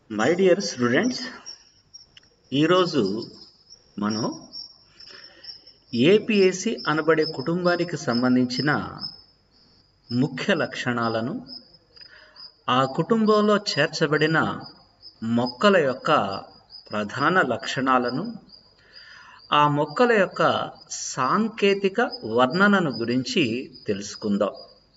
my dear students ఈరోజు మనం APSC అనబడే కుటుంబానికి సంబంధించిన ముఖ్య లక్షణాలను ఆ కుటుంబంలో చేర్చబడిన మొక్కల యొక్క ప్రధాన లక్షణాలను ఆ మొక్కల యొక్క సాంకేతిక వర్ణనను గురించి తెలుసుకుందాం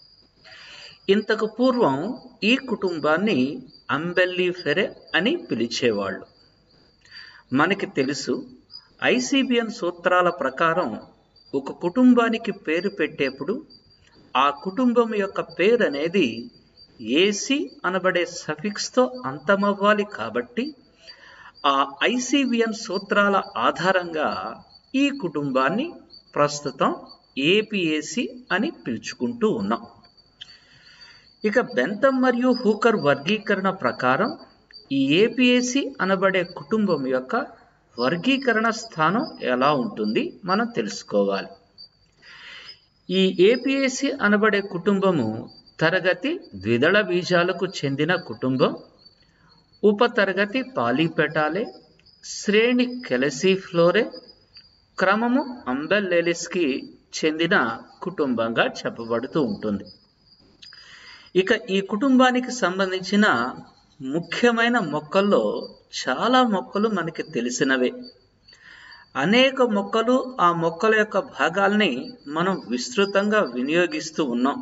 ఇంతకు పూర్వం ఈ కుటుంబాన్ని అంబెల్లీఫెరె అని పిలిచేవాళ్ళు మనకి తెలుసు ఐసిబిఎన్ సూత్రాల ప్రకారం ఒక కుటుంబానికి పేరు పెట్టేప్పుడు ఆ కుటుంబం యొక్క పేరు అనేది ఏసి అనబడే సఫిక్స్తో అంతమవ్వాలి కాబట్టి ఆ ఐసిబిఎన్ సూత్రాల ఆధారంగా ఈ కుటుంబాన్ని ప్రస్తుతం ఏపీఏసి అని పిలుచుకుంటూ ఉన్నాం ఇక బెంతం మరియు హూకర్ వర్గీకరణ ప్రకారం ఈ ఏపీఎసి అనబడే కుటుంబం యొక్క వర్గీకరణ స్థానం ఎలా ఉంటుంది మనం తెలుసుకోవాలి ఈ ఏపీఎసి అనబడే కుటుంబము తరగతి ద్విదళ బీజాలకు చెందిన కుటుంబం ఉపతరగతి పాలీపెటాలే శ్రేణి కెలసిఫ్లోరే క్రమము అంబెల్లెలిస్కి చెందిన కుటుంబంగా చెప్పబడుతూ ఉంటుంది ఇక ఈ కుటుంబానికి సంబంధించిన ముఖ్యమైన మొక్కల్లో చాలా మొక్కలు మనకి తెలిసినవే అనేక మొక్కలు ఆ మొక్కల యొక్క భాగాల్ని మనం విస్తృతంగా వినియోగిస్తూ ఉన్నాం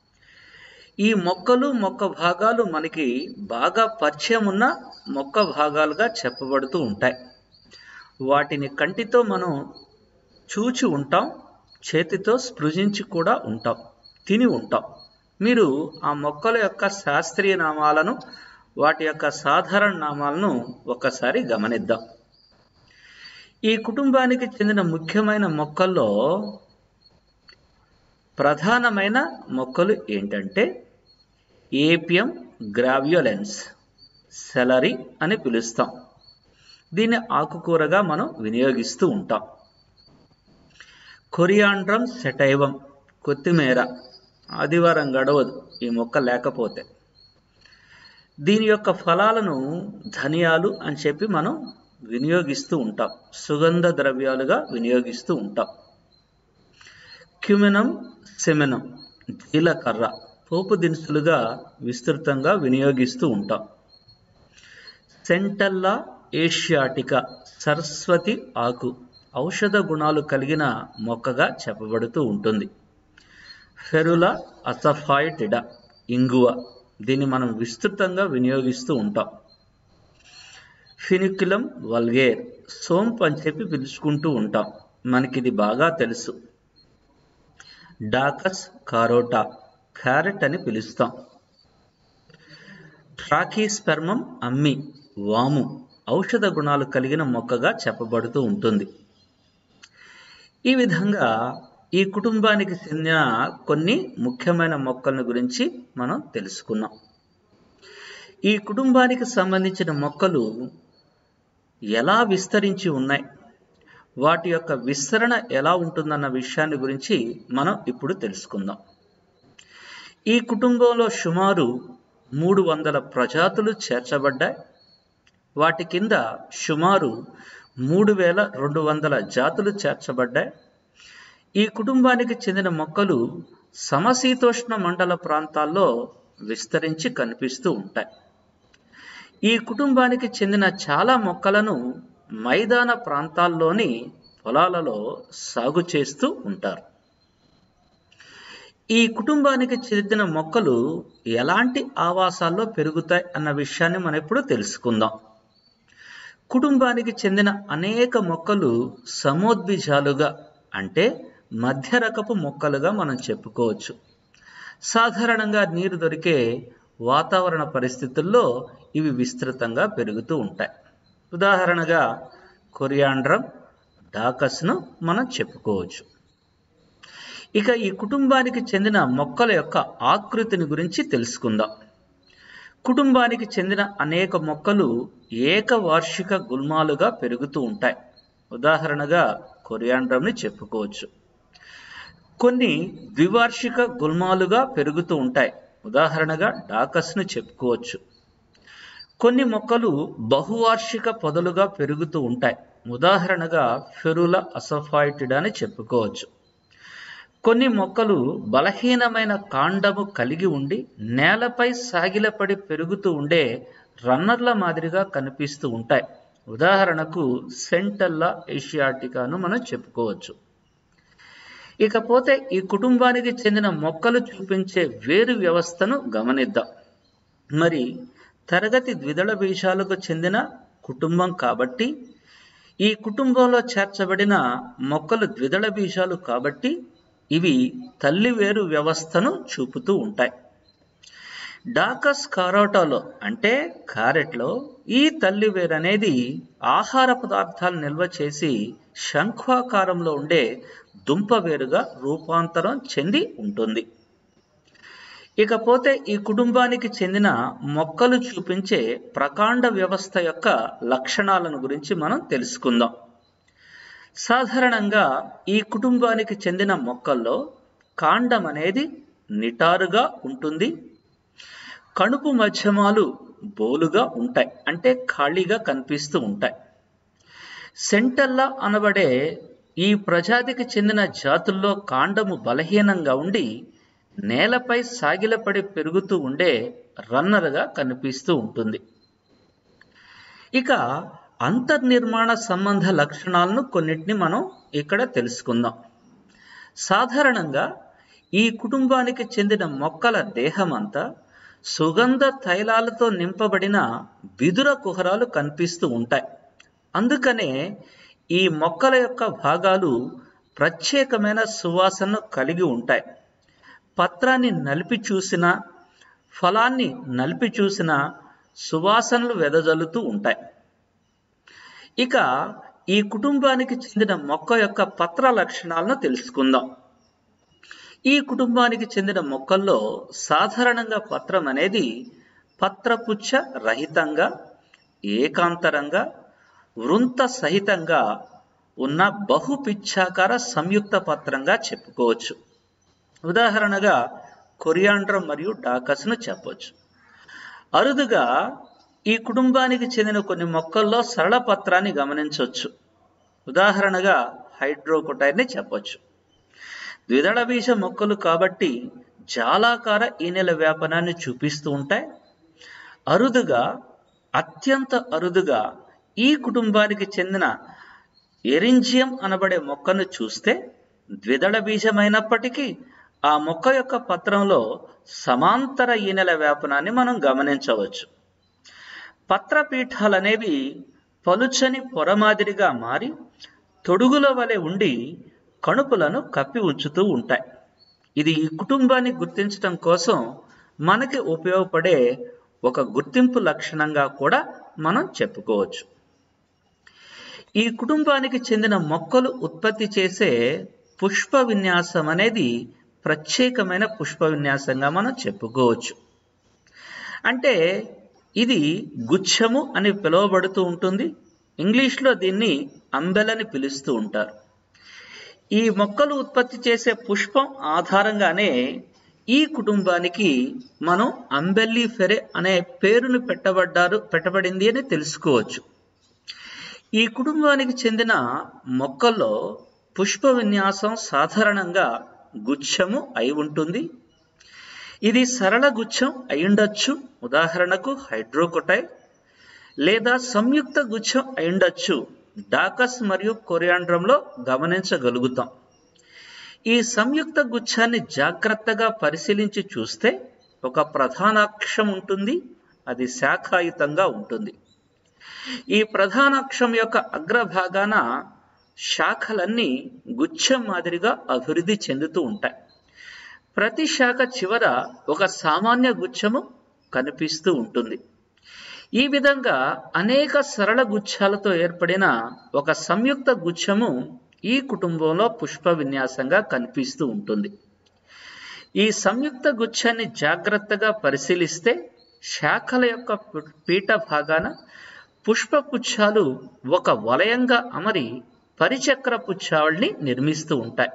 ఈ మొక్కలు మొక్క భాగాలు మనకి బాగా పరిచయం ఉన్న మొక్క భాగాలుగా చెప్పబడుతూ ఉంటాయి వాటిని కంటితో మనం చూచి ఉంటాం చేతితో స్పృశించి కూడా ఉంటాం తిని ఉంటాం మీరు ఆ మొక్కల యొక్క శాస్త్రీయ నామాలను వాటి యొక్క సాధారణ నామాలను ఒకసారి గమనిద్దాం ఈ కుటుంబానికి చెందిన ముఖ్యమైన మొక్కల్లో ప్రధానమైన మొక్కలు ఏంటంటే ఏపియం గ్రావ్యోలెన్స్ సెలరీ అని పిలుస్తాం దీన్ని ఆకుకూరగా మనం వినియోగిస్తూ ఉంటాం కొరియాండ్రం సెటైవం కొత్తిమీర ఆదివారం గడవదు ఈ మొక్క లేకపోతే దీని యొక్క ఫలాలను ధనియాలు అని చెప్పి మనం వినియోగిస్తూ ఉంటాం సుగంధ ద్రవ్యాలుగా వినియోగిస్తూ ఉంటాం క్యుమినం సెమినం జీలకర్ర పోపు దినుసులుగా విస్తృతంగా వినియోగిస్తూ ఉంటాం సెంటల్లా ఏషియాటికా సరస్వతి ఆకు ఔషధ గుణాలు కలిగిన మొక్కగా చెప్పబడుతూ ఉంటుంది ఫెరులా అసఫాయిటిడా ఇంగువ దీన్ని మనం విస్తృతంగా వినియోగిస్తూ ఉంటాం ఫినిక్యులం వల్గేర్ సోంపు అని చెప్పి పిలుచుకుంటూ ఉంటాం మనకి ఇది బాగా తెలుసు డాకస్ కారోటా క్యారెట్ అని పిలుస్తాం ట్రాకీస్పెర్మం అమ్మి వాము ఔషధ గుణాలు కలిగిన మొక్కగా చెప్పబడుతూ ఉంటుంది ఈ విధంగా ఈ కుటుంబానికి చెందిన కొన్ని ముఖ్యమైన మొక్కల గురించి మనం తెలుసుకున్నాం ఈ కుటుంబానికి సంబంధించిన మొక్కలు ఎలా విస్తరించి ఉన్నాయి వాటి యొక్క విస్తరణ ఎలా ఉంటుందన్న విషయాన్ని గురించి మనం ఇప్పుడు తెలుసుకుందాం ఈ కుటుంబంలో సుమారు మూడు వందల ప్రజాతులు చేర్చబడ్డాయి వాటి కింద సుమారు మూడు వేల రెండు వందల జాతులు చేర్చబడ్డాయి ఈ కుటుంబానికి చెందిన మొక్కలు సమశీతోష్ణ మండల ప్రాంతాల్లో విస్తరించి కనిపిస్తూ ఉంటాయి ఈ కుటుంబానికి చెందిన చాలా మొక్కలను మైదాన ప్రాంతాల్లోని పొలాలలో సాగు చేస్తూ ఉంటారు ఈ కుటుంబానికి చెందిన మొక్కలు ఎలాంటి ఆవాసాల్లో పెరుగుతాయి అన్న విషయాన్ని మనం ఇప్పుడు తెలుసుకుందాం కుటుంబానికి చెందిన అనేక మొక్కలు సమోద్భిజాలుగా అంటే మధ్య రకపు మొక్కలుగా మనం చెప్పుకోవచ్చు సాధారణంగా నీరు దొరికే వాతావరణ పరిస్థితుల్లో ఇవి విస్తృతంగా పెరుగుతూ ఉంటాయి ఉదాహరణగా కొరియాండ్రం డాకస్ను మనం చెప్పుకోవచ్చు ఇక ఈ కుటుంబానికి చెందిన మొక్కల యొక్క ఆకృతిని గురించి తెలుసుకుందాం కుటుంబానికి చెందిన అనేక మొక్కలు ఏకవార్షిక గుల్మాలుగా పెరుగుతూ ఉంటాయి ఉదాహరణగా కొరియాండ్రంని చెప్పుకోవచ్చు కొన్ని ద్వివార్షిక గుల్మాలుగా పెరుగుతూ ఉంటాయి ఉదాహరణగా డాకస్ను చెప్పుకోవచ్చు కొన్ని మొక్కలు బహువార్షిక పొదలుగా పెరుగుతూ ఉంటాయి ఉదాహరణగా ఫెరుల అసఫాయిటిడ్ అని చెప్పుకోవచ్చు కొన్ని మొక్కలు బలహీనమైన కాండము కలిగి ఉండి నేలపై సాగిలపడి పెరుగుతూ ఉండే రన్నర్ల మాదిరిగా కనిపిస్తూ ఉంటాయి ఉదాహరణకు సెంటల్లా ఏషియాటికాను మనం చెప్పుకోవచ్చు ఇకపోతే ఈ కుటుంబానికి చెందిన మొక్కలు చూపించే వేరు వ్యవస్థను గమనిద్దాం మరి తరగతి ద్విదళ బీజాలకు చెందిన కుటుంబం కాబట్టి ఈ కుటుంబంలో చేర్చబడిన మొక్కలు ద్విదళ బీజాలు కాబట్టి ఇవి తల్లి వేరు వ్యవస్థను చూపుతూ ఉంటాయి డాకస్ కారోటాలో అంటే క్యారెట్లో ఈ తల్లి వేరు అనేది ఆహార పదార్థాలు నిల్వ చేసి శంఖాకారంలో ఉండే దుంప వేరుగా రూపాంతరం చెంది ఉంటుంది ఇకపోతే ఈ కుటుంబానికి చెందిన మొక్కలు చూపించే ప్రకాండ వ్యవస్థ యొక్క లక్షణాలను గురించి మనం తెలుసుకుందాం సాధారణంగా ఈ కుటుంబానికి చెందిన మొక్కల్లో కాండం అనేది నిటారుగా ఉంటుంది కణుపు మధ్యమాలు బోలుగా ఉంటాయి అంటే ఖాళీగా కనిపిస్తూ ఉంటాయి సెంటల్లా అనబడే ఈ ప్రజాతికి చెందిన జాతుల్లో కాండము బలహీనంగా ఉండి నేలపై సాగిలపడి పెరుగుతూ ఉండే రన్నర్గా కనిపిస్తూ ఉంటుంది ఇక అంతర్నిర్మాణ సంబంధ లక్షణాలను కొన్నిటిని మనం ఇక్కడ తెలుసుకుందాం సాధారణంగా ఈ కుటుంబానికి చెందిన మొక్కల దేహమంతా సుగంధ తైలాలతో నింపబడిన విదుర కుహరాలు కనిపిస్తూ ఉంటాయి అందుకనే ఈ మొక్కల యొక్క భాగాలు ప్రత్యేకమైన సువాసనను కలిగి ఉంటాయి పత్రాన్ని నలిపి చూసిన ఫలాన్ని నలిపి చూసిన సువాసనలు వెదజల్లుతూ ఉంటాయి ఇక ఈ కుటుంబానికి చెందిన మొక్క యొక్క పత్ర లక్షణాలను తెలుసుకుందాం ఈ కుటుంబానికి చెందిన మొక్కల్లో సాధారణంగా పత్రం అనేది పత్రపుచ్చ రహితంగా ఏకాంతరంగా వృంత సహితంగా ఉన్న బహుపిచ్ఛాకార సంయుక్త పత్రంగా చెప్పుకోవచ్చు ఉదాహరణగా కొరియాండ్రం మరియు డాకస్ను చెప్పవచ్చు అరుదుగా ఈ కుటుంబానికి చెందిన కొన్ని మొక్కల్లో సరళ పత్రాన్ని గమనించవచ్చు ఉదాహరణగా హైడ్రోకొటైర్ని చెప్పొచ్చు ద్విదళ బీజ మొక్కలు కాబట్టి జాలాకార ఈనెల వ్యాపనాన్ని చూపిస్తూ ఉంటాయి అరుదుగా అత్యంత అరుదుగా ఈ కుటుంబానికి చెందిన ఎరింజియం అనబడే మొక్కను చూస్తే ద్విదళ బీజమైనప్పటికీ ఆ మొక్క యొక్క పత్రంలో సమాంతర ఈనెల వ్యాపనాన్ని మనం గమనించవచ్చు పత్రపీఠాలు అనేవి పలుచని పొర మాదిరిగా మారి తొడుగుల వలె ఉండి కణుపులను కప్పి ఉంచుతూ ఉంటాయి ఇది ఈ కుటుంబాన్ని గుర్తించడం కోసం మనకి ఉపయోగపడే ఒక గుర్తింపు లక్షణంగా కూడా మనం చెప్పుకోవచ్చు ఈ కుటుంబానికి చెందిన మొక్కలు ఉత్పత్తి చేసే పుష్ప విన్యాసం అనేది ప్రత్యేకమైన పుష్ప విన్యాసంగా మనం చెప్పుకోవచ్చు అంటే ఇది గుచ్ఛము అని పిలువబడుతూ ఉంటుంది ఇంగ్లీష్లో దీన్ని అంబెలని పిలుస్తూ ఉంటారు ఈ మొక్కలు ఉత్పత్తి చేసే పుష్పం ఆధారంగానే ఈ కుటుంబానికి మనం అంబెల్లి ఫెరె అనే పేరును పెట్టబడ్డారు పెట్టబడింది అని తెలుసుకోవచ్చు ఈ కుటుంబానికి చెందిన మొక్కల్లో పుష్ప విన్యాసం సాధారణంగా గుచ్ఛము అయి ఉంటుంది ఇది సరళ గుచ్ఛం అయిండొచ్చు ఉదాహరణకు హైడ్రోకొటైల్ లేదా సంయుక్త గుచ్ఛం అయిండొచ్చు డాకస్ మరియు కొరియాండ్రంలో గమనించగలుగుతాం ఈ సంయుక్త గుచ్ఛాన్ని జాగ్రత్తగా పరిశీలించి చూస్తే ఒక ప్రధానాక్షం ఉంటుంది అది శాఖాయుతంగా ఉంటుంది ఈ ప్రధానాక్షం యొక్క అగ్రభాగాన శాఖలన్నీ గుచ్ఛం మాదిరిగా అభివృద్ధి చెందుతూ ఉంటాయి ప్రతి శాఖ చివర ఒక సామాన్య గుచ్ఛము కనిపిస్తూ ఉంటుంది ఈ విధంగా అనేక సరళ గుచ్ఛాలతో ఏర్పడిన ఒక సంయుక్త గుచ్ఛము ఈ కుటుంబంలో పుష్ప విన్యాసంగా కనిపిస్తూ ఉంటుంది ఈ సంయుక్త గుచ్ఛాన్ని జాగ్రత్తగా పరిశీలిస్తే శాఖల యొక్క పీఠ భాగాన పుష్ప పుచ్ఛాలు ఒక వలయంగా అమరి పరిచక్ర పుచ్ఛావళిని నిర్మిస్తూ ఉంటాయి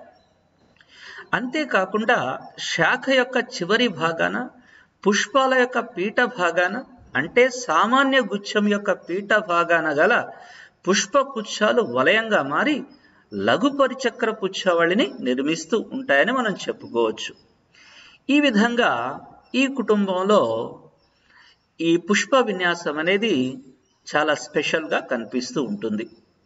అంతేకాకుండా శాఖ యొక్క చివరి భాగాన పుష్పాల యొక్క పీఠ భాగాన అంటే సామాన్య గుచ్ఛం యొక్క పీఠ భాగాన గల పుష్పపుచ్ఛాలు వలయంగా మారి లఘు పరిచక్ర పుచ్ఛావళిని నిర్మిస్తూ ఉంటాయని మనం చెప్పుకోవచ్చు ఈ విధంగా ఈ కుటుంబంలో ఈ పుష్ప విన్యాసం అనేది చాలా స్పెషల్గా కనిపిస్తూ ఉంటుంది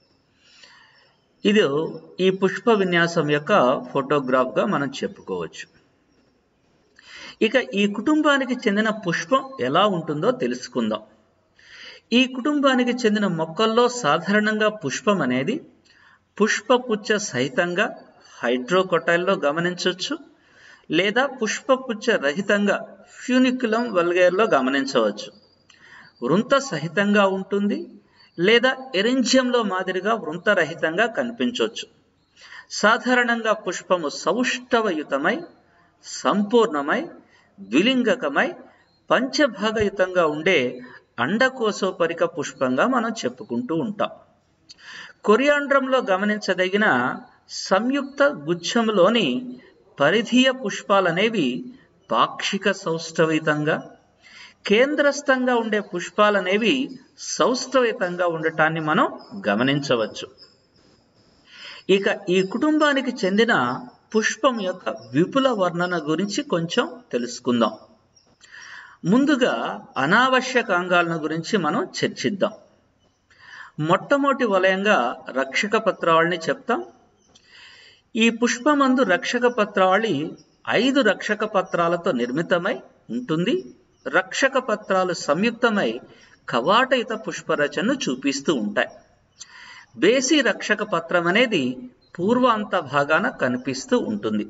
ఇది ఈ పుష్ప విన్యాసం యొక్క ఫోటోగ్రాఫ్గా మనం చెప్పుకోవచ్చు ఇక ఈ కుటుంబానికి చెందిన పుష్పం ఎలా ఉంటుందో తెలుసుకుందాం ఈ కుటుంబానికి చెందిన మొక్కల్లో సాధారణంగా పుష్పం అనేది పుష్పపుచ్చ సహితంగా హైడ్రోకొటైల్లో గమనించవచ్చు లేదా పుష్పపుచ్చ రహితంగా ఫ్యూనిక్యులం వల్గేర్లో గమనించవచ్చు వృంత సహితంగా ఉంటుంది లేదా ఎరింజియంలో మాదిరిగా వృంతరహితంగా కనిపించవచ్చు సాధారణంగా పుష్పము సౌష్ఠవయుతమై సంపూర్ణమై ద్విలింగకమై పంచభాగయుతంగా ఉండే అండకోశోపరిక పుష్పంగా మనం చెప్పుకుంటూ ఉంటాం కొరియాండ్రంలో గమనించదగిన సంయుక్త గుచ్ఛంలోని పరిధీయ పుష్పాలనేవి పాక్షిక సౌష్ఠవితంగా కేంద్రస్థంగా ఉండే పుష్పాలనేవి సౌష్ఠవితంగా ఉండటాన్ని మనం గమనించవచ్చు ఇక ఈ కుటుంబానికి చెందిన పుష్పం యొక్క విపుల వర్ణన గురించి కొంచెం తెలుసుకుందాం ముందుగా అనావశ్యక అంగాలను గురించి మనం చర్చిద్దాం మొట్టమొదటి వలయంగా రక్షక పత్రావళిని చెప్తాం ఈ పుష్పమందు రక్షక పత్రావళి ఐదు రక్షక పత్రాలతో నిర్మితమై ఉంటుంది రక్షక పత్రాలు సంయుక్తమై కవాటయుత పుష్పరచనను చూపిస్తూ ఉంటాయి బేసి రక్షక పత్రం అనేది పూర్వాంత భాగాన కనిపిస్తూ ఉంటుంది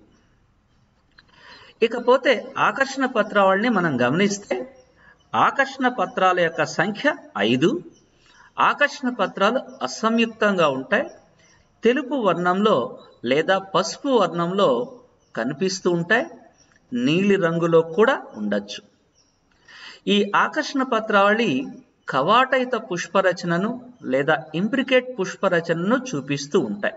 ఇకపోతే ఆకర్షణ పత్రావళిని మనం గమనిస్తే ఆకర్షణ పత్రాల యొక్క సంఖ్య ఐదు ఆకర్షణ పత్రాలు అసంయుక్తంగా ఉంటాయి తెలుపు వర్ణంలో లేదా పసుపు వర్ణంలో కనిపిస్తూ ఉంటాయి నీలి రంగులో కూడా ఉండొచ్చు ఈ ఆకర్షణ పత్రావళి కవాటయిత పుష్పరచనను లేదా ఇంప్రికేట్ పుష్పరచనను చూపిస్తూ ఉంటాయి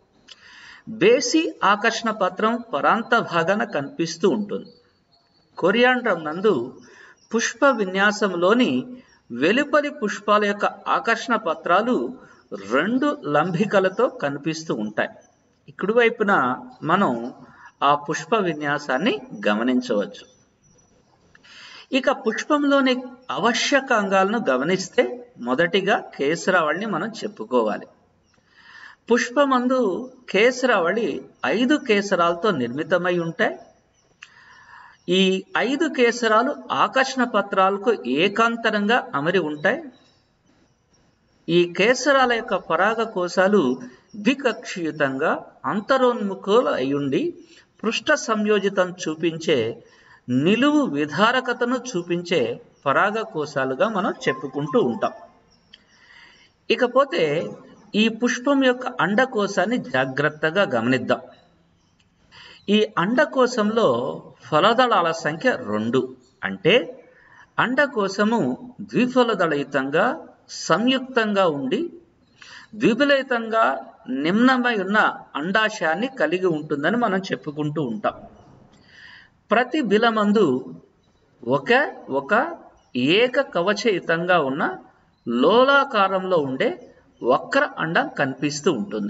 బేసి ఆకర్షణ పత్రం పరాంత భాగాన కనిపిస్తూ ఉంటుంది కొరియాండ్రం నందు పుష్ప విన్యాసంలోని వెలుపలి పుష్పాల యొక్క ఆకర్షణ పత్రాలు రెండు లంభికలతో కనిపిస్తూ ఉంటాయి ఇకుడి వైపున మనం ఆ పుష్ప విన్యాసాన్ని గమనించవచ్చు ఇక పుష్పంలోని ఆవశ్యక అంగాలను గమనిస్తే మొదటిగా కేసరావళిని మనం చెప్పుకోవాలి పుష్పమందు కేసరావళి ఐదు కేసరాలతో నిర్మితమై ఉంటాయి ఈ ఐదు కేసరాలు ఆకర్షణ పత్రాలకు ఏకాంతరంగా అమరి ఉంటాయి ఈ కేసరాల యొక్క పరాగ కోశాలు ద్వికక్షియుతంగా అంతరోన్ముఖులు అయ్యుండి పృష్ఠ సంయోజితం చూపించే నిలువు విధారకతను చూపించే పరాగ కోశాలుగా మనం చెప్పుకుంటూ ఉంటాం ఇకపోతే ఈ పుష్పం యొక్క అండకోశాన్ని జాగ్రత్తగా గమనిద్దాం ఈ అండకోశంలో ఫలదళాల సంఖ్య రెండు అంటే అండకోశము ద్విఫలదళయుతంగా సంయుక్తంగా ఉండి ద్విబలయుతంగా నిమ్నమై ఉన్న అండాశయాన్ని కలిగి ఉంటుందని మనం చెప్పుకుంటూ ఉంటాం ప్రతి బిలమందు ఒక ఒక ఏక కవచయుతంగా ఉన్న లోలాకారంలో ఉండే వక్ర అండం కనిపిస్తూ ఉంటుంది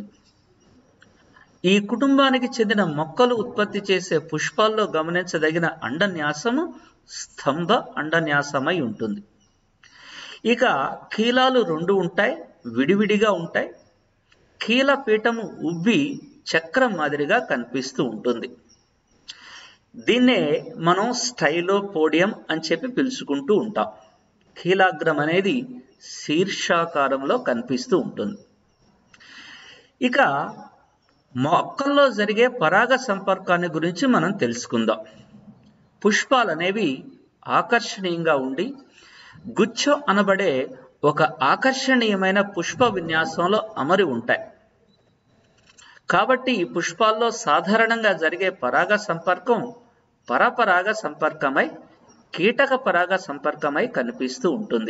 ఈ కుటుంబానికి చెందిన మొక్కలు ఉత్పత్తి చేసే పుష్పాల్లో గమనించదగిన అండన్యాసము స్తంభ అండన్యాసమై ఉంటుంది ఇక కీలాలు రెండు ఉంటాయి విడివిడిగా ఉంటాయి కీల పీఠము ఉబ్బి చక్రం మాదిరిగా కనిపిస్తూ ఉంటుంది దీన్నే మనం స్టైలో పోడియం అని చెప్పి పిలుచుకుంటూ ఉంటాం కీలాగ్రం అనేది శీర్షాకారంలో కనిపిస్తూ ఉంటుంది ఇక మొక్కల్లో జరిగే పరాగ సంపర్కాన్ని గురించి మనం తెలుసుకుందాం పుష్పాలు అనేవి ఆకర్షణీయంగా ఉండి గుచ్చం అనబడే ఒక ఆకర్షణీయమైన పుష్ప విన్యాసంలో అమరి ఉంటాయి కాబట్టి ఈ పుష్పాల్లో సాధారణంగా జరిగే పరాగ సంపర్కం పరపరాగ సంపర్కమై కీటక పరాగ సంపర్కమై కనిపిస్తూ ఉంటుంది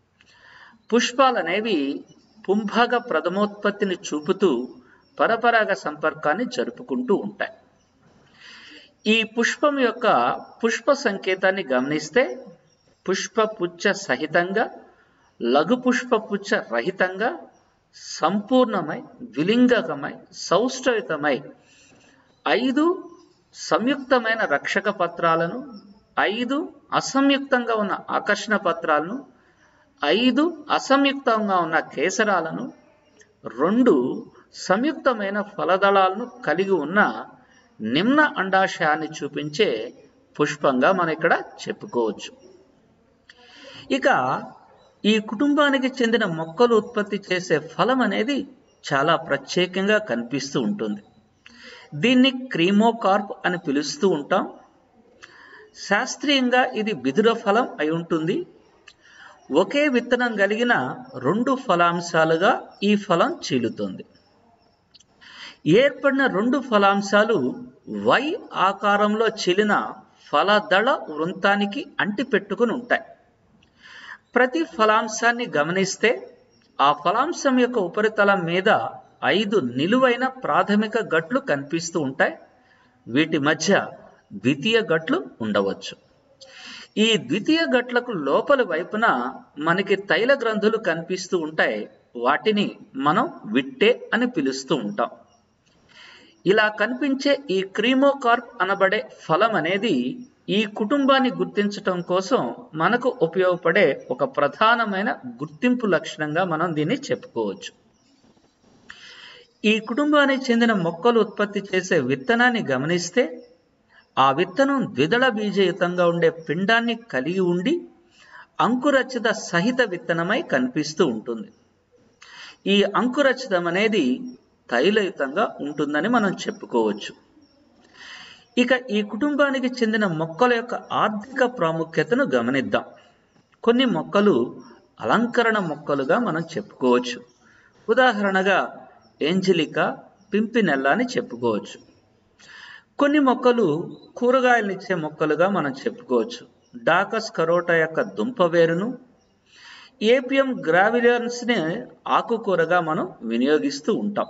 పుష్పాలనేవి పుంభాగ ప్రథమోత్పత్తిని చూపుతూ పరపరాగ సంపర్కాన్ని జరుపుకుంటూ ఉంటాయి ఈ పుష్పం యొక్క పుష్ప సంకేతాన్ని గమనిస్తే పుష్పపుచ్చ సహితంగా లఘు పుష్పపుచ్చ రహితంగా సంపూర్ణమై ద్విలింగకమై సౌష్ఠవితమై ఐదు సంయుక్తమైన రక్షక పత్రాలను ఐదు అసంయుక్తంగా ఉన్న ఆకర్షణ పత్రాలను ఐదు అసంయుక్తంగా ఉన్న కేసరాలను రెండు సంయుక్తమైన ఫలదళాలను కలిగి ఉన్న నిమ్న అండాశయాన్ని చూపించే పుష్పంగా మనం ఇక్కడ చెప్పుకోవచ్చు ఇక ఈ కుటుంబానికి చెందిన మొక్కలు ఉత్పత్తి చేసే ఫలం అనేది చాలా ప్రత్యేకంగా కనిపిస్తూ ఉంటుంది దీన్ని క్రీమోకార్ప్ అని పిలుస్తూ ఉంటాం శాస్త్రీయంగా ఇది బిదుర ఫలం అయి ఉంటుంది ఒకే విత్తనం కలిగిన రెండు ఫలాంశాలుగా ఈ ఫలం చీలుతుంది ఏర్పడిన రెండు ఫలాంశాలు వై ఆకారంలో చీలిన ఫలదళ వృంతానికి అంటి పెట్టుకుని ఉంటాయి ప్రతి ఫలాంశాన్ని గమనిస్తే ఆ ఫలాంశం యొక్క ఉపరితలం మీద ఐదు నిలువైన ప్రాథమిక గట్లు కనిపిస్తూ ఉంటాయి వీటి మధ్య ద్వితీయ గట్లు ఉండవచ్చు ఈ ద్వితీయ గట్లకు లోపలి వైపున మనకి తైల గ్రంథులు కనిపిస్తూ ఉంటాయి వాటిని మనం విట్టే అని పిలుస్తూ ఉంటాం ఇలా కనిపించే ఈ క్రీమోకార్ప్ అనబడే ఫలం అనేది ఈ కుటుంబాన్ని గుర్తించటం కోసం మనకు ఉపయోగపడే ఒక ప్రధానమైన గుర్తింపు లక్షణంగా మనం దీన్ని చెప్పుకోవచ్చు ఈ కుటుంబానికి చెందిన మొక్కలు ఉత్పత్తి చేసే విత్తనాన్ని గమనిస్తే ఆ విత్తనం ద్విదళ బీజయుతంగా ఉండే పిండాన్ని కలిగి ఉండి అంకురచిత సహిత విత్తనమై కనిపిస్తూ ఉంటుంది ఈ అంకురచితం అనేది తైలయుతంగా ఉంటుందని మనం చెప్పుకోవచ్చు ఇక ఈ కుటుంబానికి చెందిన మొక్కల యొక్క ఆర్థిక ప్రాముఖ్యతను గమనిద్దాం కొన్ని మొక్కలు అలంకరణ మొక్కలుగా మనం చెప్పుకోవచ్చు ఉదాహరణగా ఏంజలికా పింపినెల్ల అని చెప్పుకోవచ్చు కొన్ని మొక్కలు కూరగాయలనిచ్చే మొక్కలుగా మనం చెప్పుకోవచ్చు డాకస్ కరోటా యొక్క దుంప వేరును ఏపిఎం గ్రావిలియన్స్ని ఆకుకూరగా మనం వినియోగిస్తూ ఉంటాం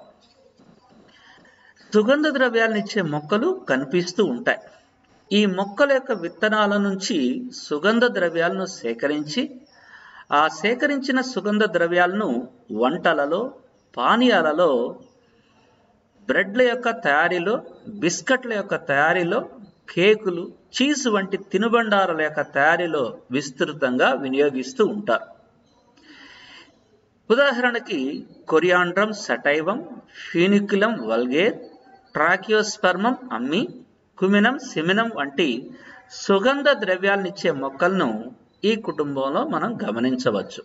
సుగంధ ద్రవ్యాలనిచ్చే మొక్కలు కనిపిస్తూ ఉంటాయి ఈ మొక్కల యొక్క విత్తనాల నుంచి సుగంధ ద్రవ్యాలను సేకరించి ఆ సేకరించిన సుగంధ ద్రవ్యాలను వంటలలో పానీయాలలో బ్రెడ్ల యొక్క తయారీలో బిస్కట్ల యొక్క తయారీలో కేకులు చీజ్ వంటి తినుబండారాల యొక్క తయారీలో విస్తృతంగా వినియోగిస్తూ ఉంటారు ఉదాహరణకి కొరియాండ్రం సటైవం ఫీనిక్యులం వల్గేర్ ట్రాకియోస్పర్మం అమ్మి కుమినం సిమినం వంటి సుగంధ ద్రవ్యాలనిచ్చే మొక్కలను ఈ కుటుంబంలో మనం గమనించవచ్చు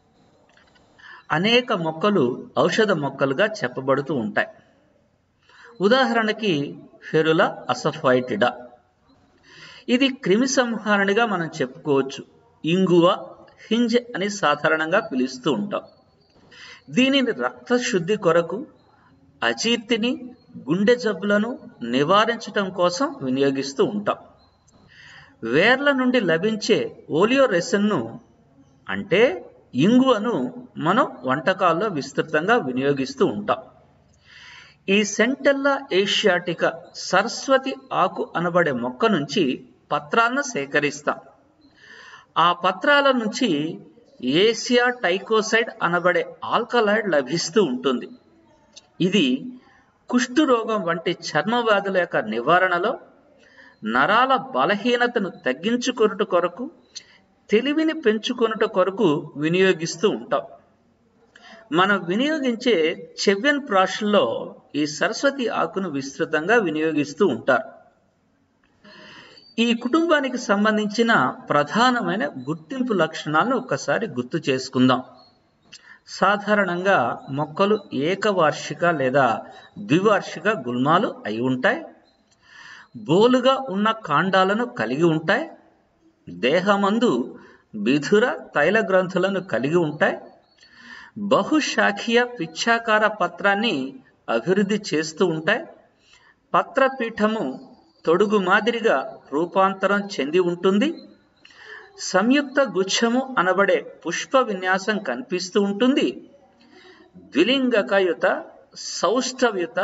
అనేక మొక్కలు ఔషధ మొక్కలుగా చెప్పబడుతూ ఉంటాయి ఉదాహరణకి ఫెరుల అసఫైటిడా ఇది క్రిమి సంహారణిగా మనం చెప్పుకోవచ్చు ఇంగువ హింజ్ అని సాధారణంగా పిలుస్తూ ఉంటాం దీనిని రక్త శుద్ధి కొరకు అజీర్తిని గుండె జబ్బులను నివారించటం కోసం వినియోగిస్తూ ఉంటాం వేర్ల నుండి లభించే ఓలియో రెసిన్ను అంటే ఇంగువను మనం వంటకాల్లో విస్తృతంగా వినియోగిస్తూ ఉంటాం ఈ సెంటెల్లా ఏషియాటిక సరస్వతి ఆకు అనబడే మొక్క నుంచి పత్రాలను సేకరిస్తాం ఆ పత్రాల నుంచి ఏసియా టైకోసైడ్ అనబడే ఆల్కలాయిడ్ లభిస్తూ ఉంటుంది ఇది కుష్టు రోగం వంటి చర్మ వ్యాధుల యొక్క నివారణలో నరాల బలహీనతను తగ్గించుకొనుట కొరకు తెలివిని పెంచుకొనుట కొరకు వినియోగిస్తూ ఉంటాం మనం వినియోగించే చెవ్యన్ ప్రాషల్లో ఈ సరస్వతి ఆకును విస్తృతంగా వినియోగిస్తూ ఉంటారు ఈ కుటుంబానికి సంబంధించిన ప్రధానమైన గుర్తింపు లక్షణాలను ఒక్కసారి గుర్తు చేసుకుందాం సాధారణంగా మొక్కలు ఏకవార్షిక లేదా ద్వివార్షిక గుల్మాలు అయి ఉంటాయి బోలుగా ఉన్న కాండాలను కలిగి ఉంటాయి దేహమందు బిధుర తైల గ్రంథులను కలిగి ఉంటాయి బహుశాఖీయ పిచ్చాకార పత్రాన్ని అభివృద్ధి చేస్తూ ఉంటాయి పత్రపీఠము తొడుగు మాదిరిగా రూపాంతరం చెంది ఉంటుంది సంయుక్త గుచ్ఛము అనబడే పుష్ప విన్యాసం కనిపిస్తూ ఉంటుంది ద్విలింగకయుత సౌష్ఠవయుత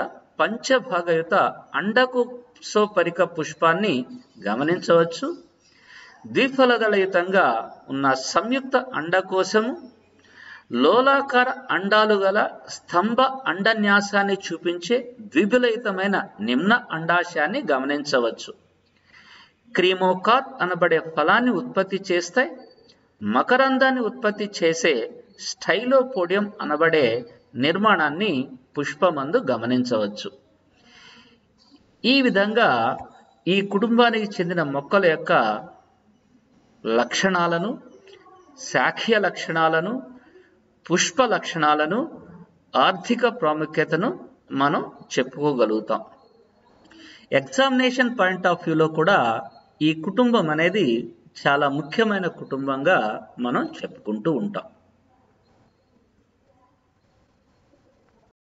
పంచభాగయుత అండకు సోపరిక పుష్పాన్ని గమనించవచ్చు ద్విఫలదళయుతంగా ఉన్న సంయుక్త అండకోశము లోలాకార అండాలు గల స్తంభ అండన్యాసాన్ని చూపించే ద్విబులయుతమైన నిమ్న అండాశయాన్ని గమనించవచ్చు క్రీమోకాట్ అనబడే ఫలాన్ని ఉత్పత్తి చేస్తే మకరందాన్ని ఉత్పత్తి చేసే స్టైలోపోడియం అనబడే నిర్మాణాన్ని పుష్పమందు గమనించవచ్చు ఈ విధంగా ఈ కుటుంబానికి చెందిన మొక్కల యొక్క లక్షణాలను శాఖీయ లక్షణాలను పుష్ప లక్షణాలను ఆర్థిక ప్రాముఖ్యతను మనం చెప్పుకోగలుగుతాం ఎగ్జామినేషన్ పాయింట్ ఆఫ్ వ్యూలో కూడా ఈ కుటుంబం అనేది చాలా ముఖ్యమైన కుటుంబంగా మనం చెప్పుకుంటూ ఉంటాం